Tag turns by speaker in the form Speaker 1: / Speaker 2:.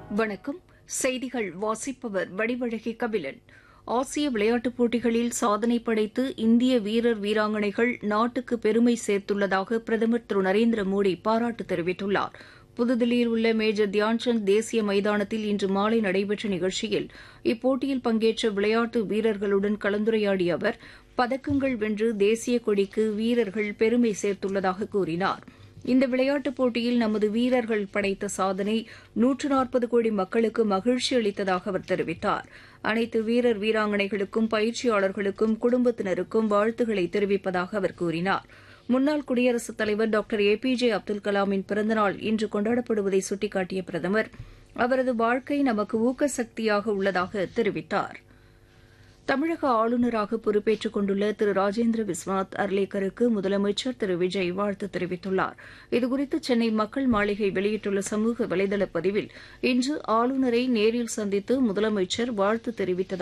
Speaker 1: வணக்கம் செய்திகள் வாசிப்பவர் வடிவழகி கபிலன் ஆசிய விளையாட்டுப் போட்டிகளில் சாதனை படைத்து இந்திய வீரர் வீராங்கனைகள் நாட்டுக்கு பெருமை சேர்த்துள்ளதாக பிரதமர் திரு நரேந்திர மோடி பாராட்டு தெரிவித்துள்ளார் புதுதில்லியில் உள்ள மேஜர் தியான்சந்த் தேசிய மைதானத்தில் இன்று மாலை நடைபெற்ற நிகழ்ச்சியில் இப்போட்டியில் பங்கேற்ற விளையாட்டு வீரர்களுடன் கலந்துரையாடிய அவர் பதக்கங்கள் வென்று தேசிய கொடிக்கு வீரர்கள் பெருமை சேர்த்துள்ளதாக கூறினார் இந்த விளையாட்டுப் போட்டியில் நமது வீரர்கள் படைத்த சாதனை நூற்று நாற்பது கோடி மக்களுக்கு மகிழ்ச்சி அளித்ததாக அவர் தெரிவித்தார் அனைத்து வீரர் வீராங்கனைகளுக்கும் பயிற்சியாளர்களுக்கும் குடும்பத்தினருக்கும் வாழ்த்துக்களை தெரிவிப்பதாக அவர் கூறினார் முன்னாள் குடியரசுத் தலைவர் doctor A P J Abdul கலாமின் பிறந்தநாள் இன்று கொண்டாடப்படுவதை சுட்டிக்காட்டிய பிரதமர் அவரது வாழ்க்கை நமக்கு ஊக்க சக்தியாக உள்ளதாக தெரிவித்தார் தமிழக ஆளுநராக பொறுப்பேற்றுக் கொண்டுள்ள திரு ராஜேந்திர விஸ்வநாத் அர்லேக்கருக்கு முதலமைச்சர் திரு விஜய் வாழ்த்து தெரிவித்துள்ளார் இதுகுறித்து சென்னை மக்கள் மாளிகை வெளியிட்டுள்ள சமூக வலைதள பதிவில் இன்று ஆளுநரை நேரில் சந்தித்து முதலமைச்சர் வாழ்த்து தெரிவித்ததாக